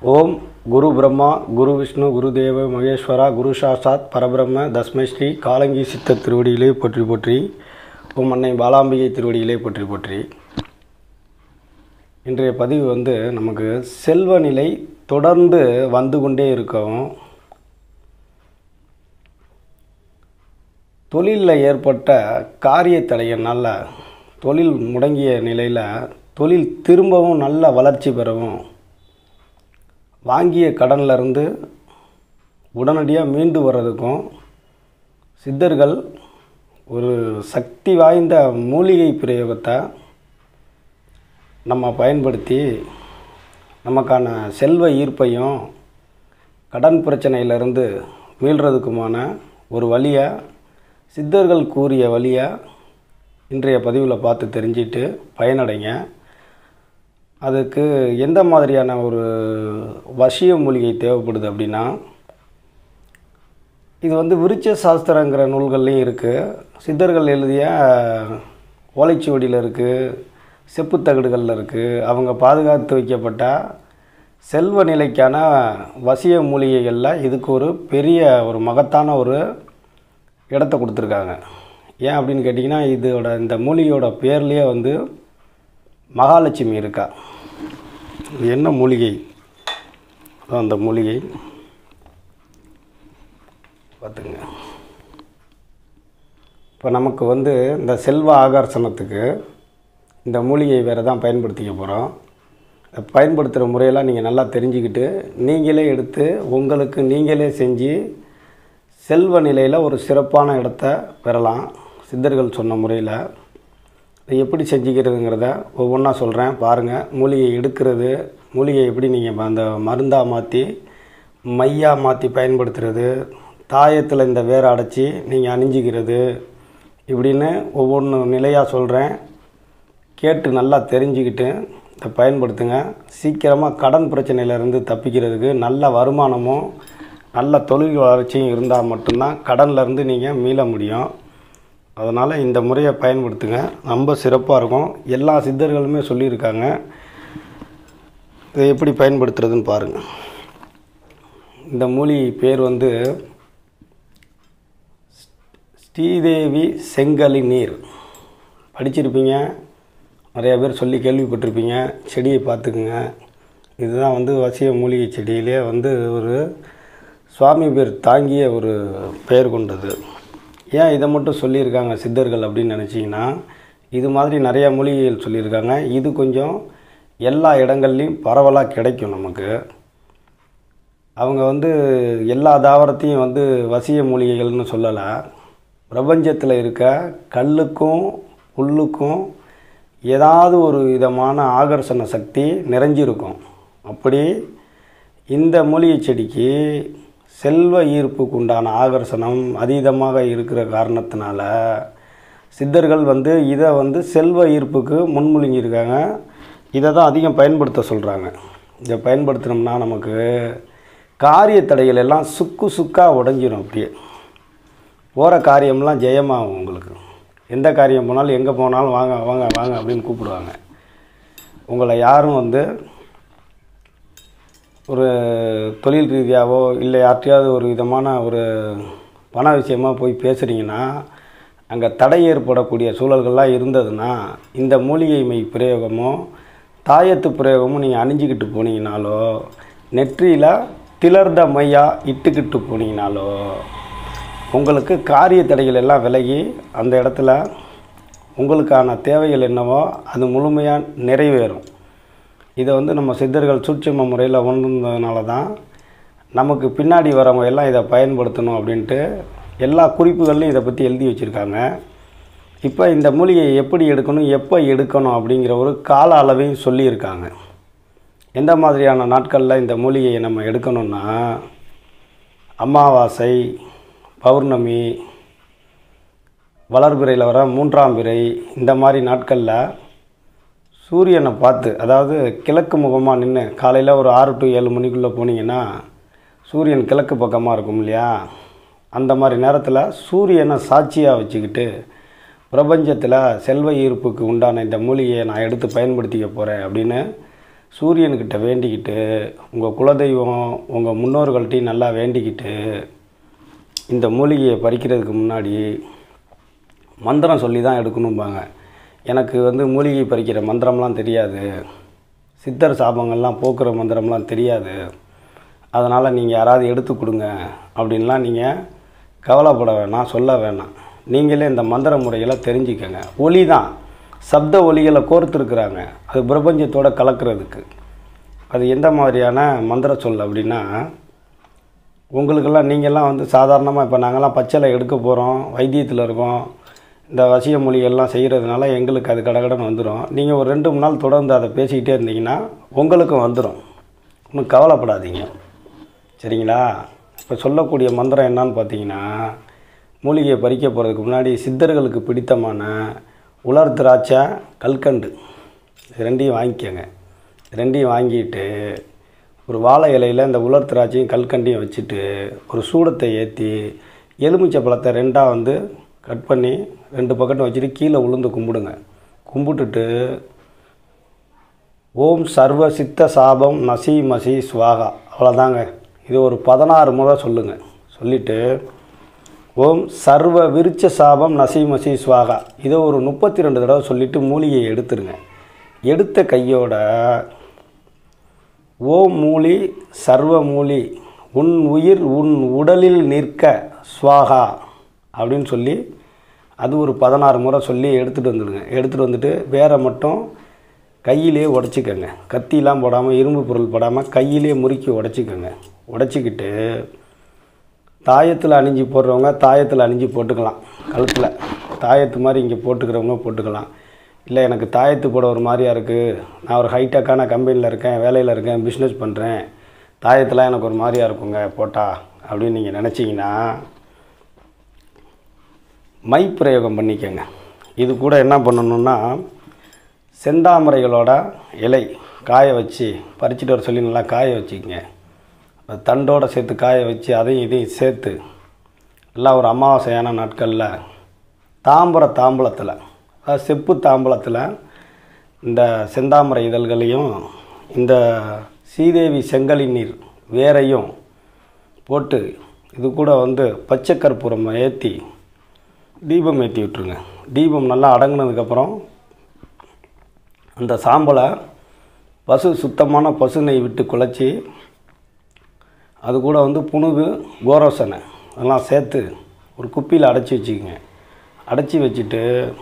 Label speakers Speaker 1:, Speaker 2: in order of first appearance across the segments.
Speaker 1: ஓம் குரு பிரம்மா குரு விஷ்ணு குரு தேவ மகேஸ்வரா குரு சாசாத் பரபிரம்ம தஸ்மை ஸ்ரீ காலங்கி சித்த திருவடியிலே போற்றி போற்றி ஓம் அன்னை பாலாம்பிகை திருவடியிலே போற்றி போற்றி இன்றைய பதிவு வந்து நமக்கு செல்வ நிலை தொடர்ந்து வந்து கொண்டே இருக்கும் தொழிலில் ஏற்பட்ட காரிய தடையினால் தொழில் முடங்கிய நிலையில் தொழில் திரும்பவும் நல்ல வளர்ச்சி பெறவும் வாங்கிய கடன்ல இருந்து உடனடியாக மீண்டு வர்றதுக்கும் சித்தர்கள் ஒரு சக்தி வாய்ந்த மூலிகை பிரயோகத்தை நம்ம பயன்படுத்தி நமக்கான செல்வ ஈர்ப்பையும் கடன் பிரச்சனையிலிருந்து மீள்றதுக்குமான ஒரு வழியை சித்தர்கள் கூறிய வழியை இன்றைய பதிவில் பார்த்து தெரிஞ்சிட்டு பயனடைங்க அதுக்கு எந்த மாதிரியான ஒரு வசிய மூலிகை தேவைப்படுது அப்படின்னா இது வந்து விருட்ச சாஸ்திரங்கிற நூல்கள்லையும் இருக்குது சித்தர்கள் எழுதிய ஓலைச்சுவடியில் இருக்குது செப்புத்தகடுகளில் இருக்குது அவங்க பாதுகாத்து வைக்கப்பட்ட செல்வ நிலைக்கான வசிய மூலிகைகளில் இதுக்கு ஒரு பெரிய ஒரு மகத்தான ஒரு இடத்த கொடுத்துருக்காங்க ஏன் அப்படின்னு கேட்டிங்கன்னா இதோட இந்த மூலிகையோட பேர்லேயே வந்து மகாலட்சுமி இருக்கா இது என்ன மூலிகை அதான் அந்த மூலிகை பார்த்துங்க இப்போ நமக்கு வந்து இந்த செல்வ ஆகர்ஷணத்துக்கு இந்த மூலிகை வேறு தான் பயன்படுத்திக்க போகிறோம் பயன்படுத்துகிற முறையெல்லாம் நீங்கள் நல்லா தெரிஞ்சுக்கிட்டு நீங்களே எடுத்து உங்களுக்கு நீங்களே செஞ்சு செல்வ நிலையில் ஒரு சிறப்பான இடத்த பெறலாம் சித்தர்கள் சொன்ன முறையில் இதை எப்படி செஞ்சுக்கிறதுங்கிறத ஒவ்வொன்றா சொல்கிறேன் பாருங்கள் மூலிகை எடுக்கிறது மூலிகை எப்படி நீங்கள் அந்த மருந்தாக மாற்றி மையாக மாற்றி பயன்படுத்துறது தாயத்தில் இந்த வேரை அடைச்சி நீங்கள் அணிஞ்சிக்கிறது இப்படின்னு ஒவ்வொன்று நிலையாக சொல்கிறேன் கேட்டு நல்லா தெரிஞ்சுக்கிட்டு இதை பயன்படுத்துங்க சீக்கிரமாக கடன் பிரச்சனையிலேருந்து தப்பிக்கிறதுக்கு நல்ல வருமானமும் நல்ல தொழில் வளர்ச்சியும் இருந்தால் மட்டும்தான் கடன்லேருந்து நீங்கள் மீள முடியும் அதனால் இந்த முறையை பயன்படுத்துங்க ரொம்ப சிறப்பாக இருக்கும் எல்லா சித்தர்களுமே சொல்லியிருக்காங்க இதை எப்படி பயன்படுத்துறதுன்னு பாருங்கள் இந்த மூலிகை பேர் வந்து ஸ்ரீதேவி செங்கலி நீர் படிச்சிருப்பீங்க நிறையா பேர் சொல்லி கேள்விப்பட்டிருப்பீங்க செடியை பார்த்துக்குங்க இதுதான் வந்து வசிய மூலிகை செடியிலே வந்து ஒரு சுவாமி பேர் தாங்கிய ஒரு பெயர் கொண்டது ஏன் இதை மட்டும் சொல்லியிருக்காங்க சித்தர்கள் அப்படின்னு நினச்சிங்கன்னா இது மாதிரி நிறையா மூலிகைகள் சொல்லியிருக்காங்க இது கொஞ்சம் எல்லா இடங்கள்லையும் பரவலாக கிடைக்கும் நமக்கு அவங்க வந்து எல்லா தாவரத்தையும் வந்து வசிய மூலிகைகள்னு சொல்லலை பிரபஞ்சத்தில் இருக்க கல்லுக்கும் புல்லுக்கும் ஏதாவது ஒரு விதமான ஆகர்ஷண சக்தி நிறைஞ்சிருக்கும் அப்படி இந்த மூலிகை செடிக்கு செல்வ ஈர்ப்புக்கு உண்டான ஆகர்ஷணம் அதீதமாக இருக்கிற காரணத்தினால சித்தர்கள் வந்து இதை வந்து செல்வ ஈர்ப்புக்கு முன்மொழிஞ்சிருக்காங்க இதை தான் அதிகம் பயன்படுத்த சொல்கிறாங்க இதை பயன்படுத்தினோம்னா நமக்கு காரிய தடைகள் எல்லாம் சுக்கு சுக்காக உடஞ்சிரும் அப்படியே போகிற காரியம்லாம் ஜெயமாகும் உங்களுக்கு எந்த காரியம் போனாலும் எங்கே போனாலும் வாங்க வாங்க வாங்க அப்படின்னு கூப்பிடுவாங்க உங்களை யாரும் வந்து ஒரு தொழில் ரீதியாகவோ இல்லை யார்ட்டையாவது ஒரு விதமான ஒரு பண விஷயமாக போய் பேசுகிறீங்கன்னா அங்கே தடை ஏற்படக்கூடிய சூழல்கள்லாம் இருந்ததுன்னா இந்த மூலிகை மை பிரயோகமோ தாயத்து பிரயோகமும் நீங்கள் அணிஞ்சிக்கிட்டு போனீங்கனாலோ நெற்றியில் திளர்ந்த மையா இட்டுக்கிட்டு போனீங்கனாலோ உங்களுக்கு காரிய தடைகள் எல்லாம் விலகி அந்த இடத்துல உங்களுக்கான தேவைகள் என்னவோ அது முழுமையாக நிறைவேறும் இதை வந்து நம்ம சித்தர்கள் சூட்சம முறையில் உணர்ந்ததுனால தான் நமக்கு பின்னாடி வரவங்க எல்லாம் இதை பயன்படுத்தணும் அப்படின்ட்டு எல்லா குறிப்புகள்லையும் இதை பற்றி எழுதி வச்சுருக்காங்க இப்போ இந்த மூலிகையை எப்படி எடுக்கணும் எப்போ எடுக்கணும் அப்படிங்கிற ஒரு கால அளவையும் சொல்லியிருக்காங்க எந்த மாதிரியான நாட்களில் இந்த மூலிகையை நம்ம எடுக்கணும்னா அமாவாசை பௌர்ணமி வளர்பிறையில் வர மூன்றாம் பிறை இந்த மாதிரி நாட்களில் சூரியனை பார்த்து அதாவது கிழக்கு முகமாக நின்று காலையில் ஒரு ஆறு டு ஏழு மணிக்குள்ளே போனீங்கன்னா சூரியன் கிழக்கு பக்கமாக இருக்கும் இல்லையா அந்த மாதிரி நேரத்தில் சூரியனை சாட்சியாக வச்சுக்கிட்டு பிரபஞ்சத்தில் செல்வ ஈர்ப்புக்கு உண்டான இந்த மூலிகையை நான் எடுத்து பயன்படுத்திக்க போகிறேன் அப்படின்னு சூரியன்கிட்ட வேண்டிக்கிட்டு உங்கள் குலதெய்வம் உங்கள் முன்னோர்கள்ட்டையும் நல்லா வேண்டிக்கிட்டு இந்த மூலிகையை பறிக்கிறதுக்கு முன்னாடி மந்திரம் சொல்லி தான் எடுக்கணும்பாங்க எனக்கு வந்து மூலிகை பறிக்கிற மந்திரம்லாம் தெரியாது சித்தர் சாபங்கள்லாம் போக்குற மந்திரம்லாம் தெரியாது அதனால் நீங்கள் யாராவது எடுத்து கொடுங்க அப்படின்லாம் நீங்கள் கவலைப்பட வேணாம் சொல்ல வேணாம் நீங்களே இந்த மந்திர முறைகளை தெரிஞ்சுக்கங்க ஒளி தான் சப்த ஒலிகளை கோர்த்துருக்குறாங்க அது பிரபஞ்சத்தோட கலக்கிறதுக்கு அது எந்த மாதிரியான மந்திர சொல் அப்படின்னா உங்களுக்கெல்லாம் நீங்கள்லாம் வந்து சாதாரணமாக இப்போ நாங்கள்லாம் பச்சளை எடுக்க போகிறோம் வைத்தியத்தில் இருக்கோம் இந்த வசிய மொழிகள்லாம் செய்கிறதுனால எங்களுக்கு அது கடகடன்னு வந்துடும் நீங்கள் ஒரு ரெண்டு மூணு நாள் தொடர்ந்து அதை பேசிக்கிட்டே இருந்தீங்கன்னா உங்களுக்கும் வந்துடும் ஒன்றும் கவலைப்படாதீங்க சரிங்களா இப்போ சொல்லக்கூடிய மந்திரம் என்னன்னு பார்த்தீங்கன்னா மூலிகையை பறிக்க போகிறதுக்கு முன்னாடி சித்தர்களுக்கு பிடித்தமான உலர் திராட்சை கல்கண்டு இது ரெண்டையும் வாங்கிக்கோங்க ரெண்டையும் வாங்கிட்டு ஒரு வாழை இலையில் இந்த உலர் திராட்சையும் கல்கண்டையும் வச்சுட்டு ஒரு சூடத்தை ஏற்றி எலுமிச்சை பழத்தை ரெண்டாக வந்து கட் பண்ணி ரெண்டு பக்கெட்டும் வச்சுட்டு கீழே உளுந்து கும்பிடுங்க கும்பிட்டுட்டு ஓம் சர்வ சித்த சாபம் நசி மசி ஸ்வாகா அவ்வளோதாங்க இது ஒரு பதினாறு முறை சொல்லுங்கள் சொல்லிவிட்டு ஓம் சர்வ விருச்ச சாபம் நசி மசி ஸ்வாகா இதை ஒரு முப்பத்தி ரெண்டு தடவை சொல்லிவிட்டு மூலிகையை எடுத்துருங்க எடுத்த கையோட ஓம் மூலி சர்வ மூலி உன் உயிர் உன் உடலில் நிற்க ஸ்வாகா அப்படின்னு சொல்லி அது ஒரு பதினாறு முறை சொல்லி எடுத்துகிட்டு வந்துடுங்க எடுத்துகிட்டு வந்துட்டு வேற மட்டும் கையிலே உடச்சிக்கோங்க கத்திலாம் போடாமல் இரும்பு பொருள் போடாமல் கையிலே முறுக்கி உடச்சிக்கோங்க உடச்சிக்கிட்டு தாயத்தில் அணிஞ்சு போடுறவங்க தாயத்தில் அணிஞ்சு போட்டுக்கலாம் கழுத்தில் தாயத்து மாதிரி இங்கே போட்டுக்கிறவங்க போட்டுக்கலாம் இல்லை எனக்கு தாயத்து போட ஒரு மாதிரியா இருக்குது நான் ஒரு ஹைடெக்கான கம்பெனியில் இருக்கேன் வேலையில் இருக்கேன் பிஸ்னஸ் பண்ணுறேன் தாயத்தெலாம் எனக்கு ஒரு மாதிரியா இருக்குங்க போட்டா அப்படின்னு நீங்கள் நினச்சிங்கன்னா மை பிரயோகம் பண்ணிக்கோங்க இது கூட என்ன பண்ணணுன்னா செந்தாமரைகளோட இலை காய வச்சு பறிச்சுட்டு வர சொல்லி நல்லா காய வச்சுக்கங்க அது தண்டோடு சேர்த்து காய வச்சு அதையும் இதையும் சேர்த்து எல்லாம் ஒரு அமாவாசையான நாட்களில் தாம்பர தாம்பலத்தில் அதாவது செப்பு தாம்பலத்தில் இந்த செந்தாமரை இதழ்களையும் இந்த சீதேவி செங்கலி நீர் வேரையும் போட்டு இது கூட வந்து பச்சை கற்பூரம் ஏற்றி தீபம் ஏற்றி விட்ருங்க தீபம் நல்லா அடங்கினதுக்கப்புறம் அந்த சாம்பலை பசு சுத்தமான பசு நெய் விட்டு குழச்சி அது கூட வந்து புணுகு கோரோசனை அதெல்லாம் சேர்த்து ஒரு குப்பியில் அடைச்சி வச்சுக்கோங்க அடைச்சி வச்சுட்டு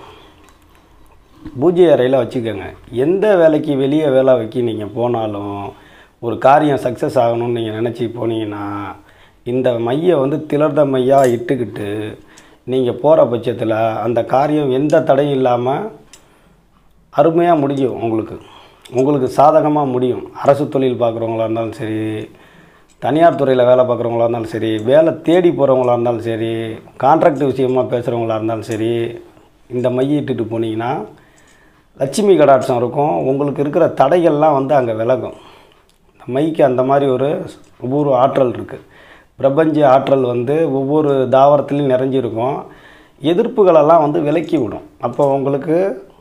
Speaker 1: பூஜை அறையில் வச்சுக்கோங்க எந்த வேலைக்கு வெளியே வேலை வைக்க நீங்கள் போனாலும் ஒரு காரியம் சக்ஸஸ் ஆகணும்னு நீங்கள் நினச்சி போனீங்கன்னா இந்த மையை வந்து திலர்த மையாக இட்டுக்கிட்டு நீங்கள் போகிற பட்சத்தில் அந்த காரியம் எந்த தடையும் இல்லாமல் அருமையாக முடியும் உங்களுக்கு உங்களுக்கு சாதகமாக முடியும் அரசு தொழில் பார்க்குறவங்களா இருந்தாலும் சரி தனியார் துறையில் வேலை பார்க்குறவங்களா இருந்தாலும் சரி வேலை தேடி போகிறவங்களா இருந்தாலும் சரி கான்ட்ராக்ட் விஷயமா பேசுகிறவங்களா இருந்தாலும் சரி இந்த மையை இட்டுட்டு போனீங்கன்னா லட்சுமி கடாட்சம் இருக்கும் உங்களுக்கு இருக்கிற தடைகள்லாம் வந்து அங்கே விலகும் இந்த மைக்கு அந்த மாதிரி ஒரு ஒவ்வொரு ஆற்றல் இருக்குது பிரபஞ்ச ஆற்றல் வந்து ஒவ்வொரு தாவரத்துலேயும் நிறைஞ்சிருக்கும் எதிர்ப்புகளெல்லாம் வந்து விலக்கி விடும் அப்போ உங்களுக்கு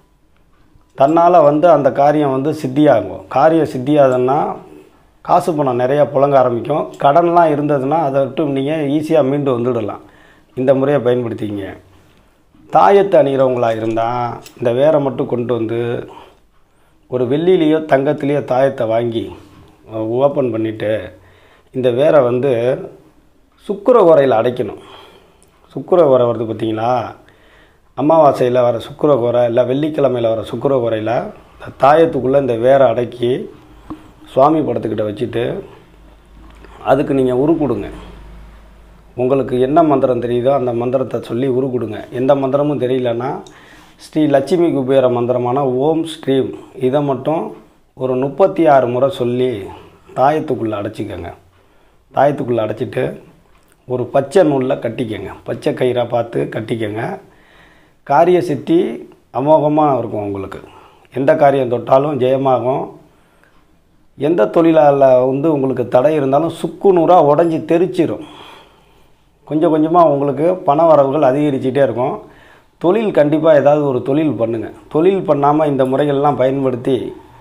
Speaker 1: தன்னால் வந்து அந்த காரியம் வந்து சித்தியாகும் காரியம் சித்தியாகுதுன்னா காசு பணம் நிறையா புழங்க ஆரம்பிக்கும் கடன்லாம் இருந்ததுன்னா அதை விட்டு நீங்கள் ஈஸியாக மீண்டு வந்துடலாம் இந்த முறையை பயன்படுத்திங்க தாயத்தை அணிகிறவங்களா இருந்தால் இந்த வேரை மட்டும் கொண்டு வந்து ஒரு வெள்ளிலேயோ தங்கத்துலேயோ தாயத்தை வாங்கி ஓப்பன் பண்ணிவிட்டு இந்த வேரை வந்து சுக்குர உரையில் அடைக்கணும் சுக்குர உரை வருது பார்த்தீங்களா அமாவாசையில் வர சுக்குர குறை இல்லை வெள்ளிக்கிழமையில் வர சுக்குர குறையில் இந்த தாயத்துக்குள்ளே இந்த வேரை அடக்கி சுவாமி படத்துக்கிட்ட வச்சுட்டு அதுக்கு நீங்கள் உரு கொடுங்க உங்களுக்கு என்ன மந்திரம் தெரியுதோ அந்த மந்திரத்தை சொல்லி உரு கொடுங்க எந்த மந்திரமும் தெரியலன்னா ஸ்ரீ லட்சுமி குபேர மந்திரமான ஓம் ஸ்ரீம் இதை மட்டும் ஒரு முப்பத்தி ஆறு முறை சொல்லி தாயத்துக்குள்ளே அடைச்சிக்கோங்க தாயத்துக்குள்ளே அடைச்சிட்டு ஒரு பச்சை நூலில் கட்டிக்கங்க பச்சை கயிறாக பார்த்து கட்டிக்கங்க காரிய சித்தி அமோகமாக இருக்கும் உங்களுக்கு எந்த காரியம் தொட்டாலும் ஜெயமாகும் எந்த தொழிலால் வந்து உங்களுக்கு தடை இருந்தாலும் சுக்கு நூறாக உடஞ்சி தெரிச்சிடும் கொஞ்சம் கொஞ்சமாக உங்களுக்கு பண வரவுகள் அதிகரிச்சுட்டே இருக்கும் தொழில் கண்டிப்பாக ஏதாவது ஒரு தொழில் பண்ணுங்கள் தொழில் பண்ணாமல் இந்த முறைகள்லாம் பயன்படுத்தி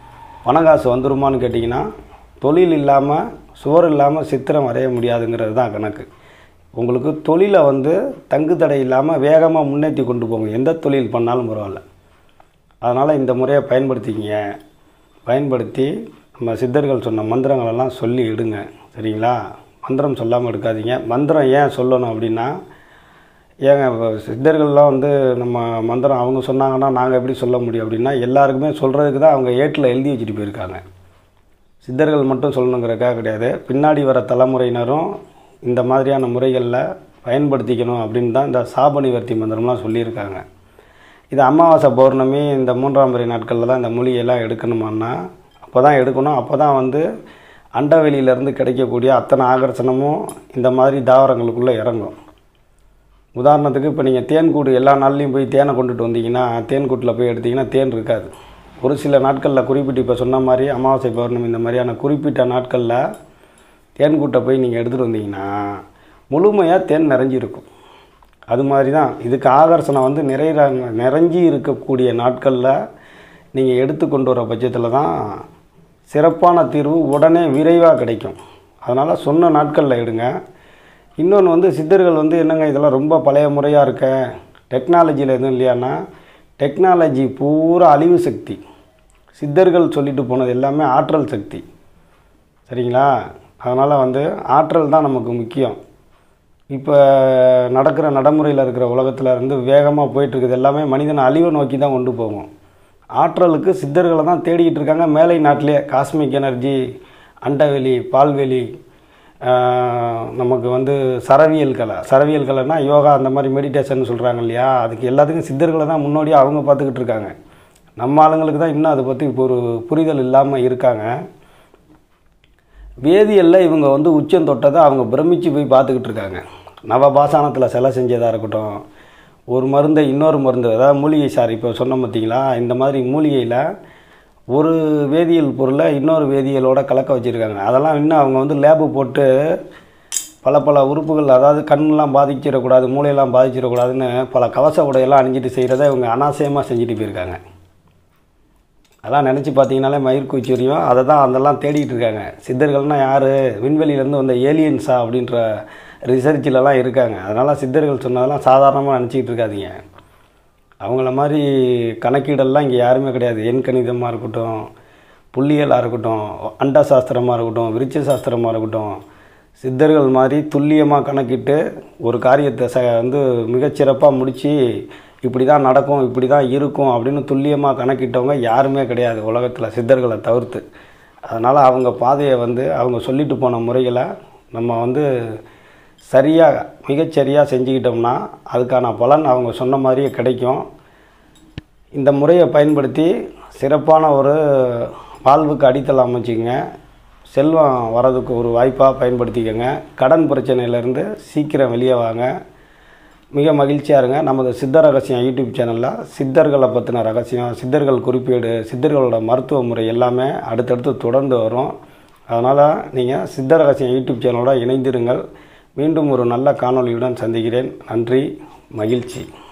Speaker 1: பணங்காசு வந்துருமான்னு கேட்டிங்கன்னா தொழில் இல்லாமல் சுவர் இல்லாமல் சித்திரம் வரைய முடியாதுங்கிறது தான் கணக்கு உங்களுக்கு தொழிலை வந்து தங்கு தடை இல்லாமல் வேகமாக முன்னேற்றி கொண்டு போங்க எந்த தொழில் பண்ணாலும் பரவாயில்ல அதனால் இந்த முறையை பயன்படுத்திக்கிங்க பயன்படுத்தி நம்ம சித்தர்கள் சொன்ன மந்திரங்களெல்லாம் சொல்லி எடுங்க சரிங்களா மந்திரம் சொல்லாமல் எடுக்காதீங்க மந்திரம் ஏன் சொல்லணும் அப்படின்னா ஏங்க இப்ப சித்தர்கள்லாம் வந்து நம்ம மந்திரம் அவங்க சொன்னாங்கன்னா நாங்கள் எப்படி சொல்ல முடியும் அப்படின்னா எல்லாருக்குமே சொல்கிறதுக்கு தான் அவங்க ஏட்டில் எழுதி வச்சுட்டு போயிருக்காங்க சித்தர்கள் மட்டும் சொல்லணுங்கிறக்காக கிடையாது பின்னாடி வர தலைமுறையினரும் இந்த மாதிரியான முறைகளில் பயன்படுத்திக்கணும் அப்படின்னு தான் இந்த சாப நிவர்த்தி மந்திரம்லாம் சொல்லியிருக்காங்க இது அமாவாசை பௌர்ணமி இந்த மூன்றாம் முறை நாட்களில் தான் இந்த மூலிகையெல்லாம் எடுக்கணுமான்னா அப்போ தான் எடுக்கணும் அப்போ தான் வந்து அண்டவெளியிலேருந்து கிடைக்கக்கூடிய அத்தனை ஆகர்ஷணமும் இந்த மாதிரி தாவரங்களுக்குள்ளே இறங்கும் உதாரணத்துக்கு இப்போ நீங்கள் தேன்கூடு எல்லா நாள்லையும் போய் தேனை கொண்டுட்டு வந்தீங்கன்னா தேன்கூட்டில் போய் எடுத்தீங்கன்னா தேன் இருக்காது ஒரு சில நாட்களில் குறிப்பிட்டு இப்போ சொன்ன மாதிரி அமாவாசை பௌர்ணமி இந்த மாதிரியான குறிப்பிட்ட நாட்களில் தேன்கூட்டை போய் நீங்கள் எடுத்துகிட்டு வந்தீங்கன்னா முழுமையாக தேன் நிறைஞ்சிருக்கும் அது மாதிரி தான் இதுக்கு ஆகர்ஷணம் வந்து நிறைய நிறைஞ்சி இருக்கக்கூடிய நாட்களில் நீங்கள் எடுத்து கொண்டு வர பட்சத்தில் தான் சிறப்பான தீர்வு உடனே விரைவாக கிடைக்கும் அதனால் சொன்ன நாட்களில் எடுங்க இன்னொன்று வந்து சித்தர்கள் வந்து என்னங்க இதெல்லாம் ரொம்ப பழைய முறையாக இருக்க டெக்னாலஜியில் எதுவும் இல்லையான்னா டெக்னாலஜி பூரா அழிவு சக்தி சித்தர்கள் சொல்லிட்டு போனது எல்லாமே ஆற்றல் சக்தி சரிங்களா அதனால் வந்து ஆற்றல் தான் நமக்கு முக்கியம் இப்போ நடக்கிற நடைமுறையில் இருக்கிற உலகத்தில் இருந்து வேகமாக போயிட்டுருக்குது எல்லாமே மனிதனை அழிவை நோக்கி தான் கொண்டு போகும் ஆற்றலுக்கு சித்தர்களை தான் தேடிக்கிட்டு இருக்காங்க மேலை நாட்டிலே காஸ்மிக் எனர்ஜி அண்டவெளி பால்வெளி ஆஹ், நமக்கு வந்து சரவியல் கலை சரவியல் கலைனா யோகா அந்த மாதிரி மெடிடேஷன் சொல்கிறாங்க இல்லையா அதுக்கு எல்லாத்துக்கும் சித்தர்களை தான் முன்னோடியாக அவங்க பார்த்துக்கிட்டு இருக்காங்க நம்ம ஆளுங்களுக்கு தான் இன்னும் அதை பற்றி இப்போ ஒரு புரிதல் இல்லாமல் இருக்காங்க வேதியியலில் இவங்க வந்து உச்சம் தொட்டதை அவங்க பிரமிச்சு போய் பார்த்துக்கிட்டு இருக்காங்க நவபாசானத்தில் சிலை செஞ்சதாக இருக்கட்டும் ஒரு மருந்தை இன்னொரு மருந்து அதாவது மூலிகை சார் இப்போ சொன்ன பார்த்தீங்களா இந்த மாதிரி மூலிகையில் ஒரு வேதியியல் பொருளை இன்னொரு வேதியியலோட கலக்க வச்சுருக்காங்க அதெல்லாம் இன்னும் அவங்க வந்து லேபு போட்டு பல பல உறுப்புகள் அதாவது கண்ணெலாம் பாதிச்சிடக்கூடாது மூளையெல்லாம் பாதிச்சிடக்கூடாதுன்னு பல கவச உடையெல்லாம் அணிஞ்சிட்டு செய்கிறத இவங்க அனாவசியமாக செஞ்சுட்டு போயிருக்காங்க அதெல்லாம் நினச்சி பார்த்தீங்கனாலே மயிர் கூச்சரியும் அதை தான் அதெல்லாம் தேடிட்டு இருக்காங்க சித்தர்கள்னால் யார் விண்வெளியிலேருந்து வந்த ஏலியன்ஸா அப்படின்ற ரிசர்ச்சிலலாம் இருக்காங்க அதனால் சித்தர்கள் சொன்னதெல்லாம் சாதாரணமாக நினச்சிக்கிட்டு இருக்காதீங்க அவங்கள மாதிரி கணக்கீடெல்லாம் இங்கே யாருமே கிடையாது எண் கணிதமாக இருக்கட்டும் புள்ளியலாக இருக்கட்டும் அண்ட சாஸ்திரமாக இருக்கட்டும் விருட்ச சாஸ்திரமாக இருக்கட்டும் சித்தர்கள் மாதிரி துல்லியமாக கணக்கிட்டு ஒரு காரியத்தை ச வந்து மிகச்சிறப்பாக முடித்து இப்படி தான் நடக்கும் இப்படி தான் இருக்கும் அப்படின்னு துல்லியமாக கணக்கிட்டவங்க யாருமே கிடையாது உலகத்தில் சித்தர்களை தவிர்த்து அதனால் அவங்க பாதையை வந்து அவங்க சொல்லிட்டு போன முறைகளை நம்ம வந்து சரியாக மிகச்சரியாக செஞ்சுக்கிட்டோம்னா அதுக்கான பலன் அவங்க சொன்ன மாதிரியே கிடைக்கும் இந்த முறையை பயன்படுத்தி சிறப்பான ஒரு வாழ்வுக்கு அடித்தளம் அமைச்சிங்க செல்வம் வரதுக்கு ஒரு வாய்ப்பாக பயன்படுத்திக்கங்க கடன் பிரச்சனையிலேருந்து சீக்கிரம் வெளியே வாங்க மிக மகிழ்ச்சியாக இருங்க நமது சித்த ரகசியம் யூடியூப் சேனலில் சித்தர்களை பற்றின ரகசியம் சித்தர்கள் குறிப்பீடு சித்தர்களோட மருத்துவ முறை எல்லாமே அடுத்தடுத்து தொடர்ந்து வரும் அதனால் நீங்கள் சித்த ரகசியம் யூடியூப் சேனலோட இணைந்திருங்கள் மீண்டும் ஒரு நல்ல காணொளியுடன் சந்திக்கிறேன் நன்றி மகிழ்ச்சி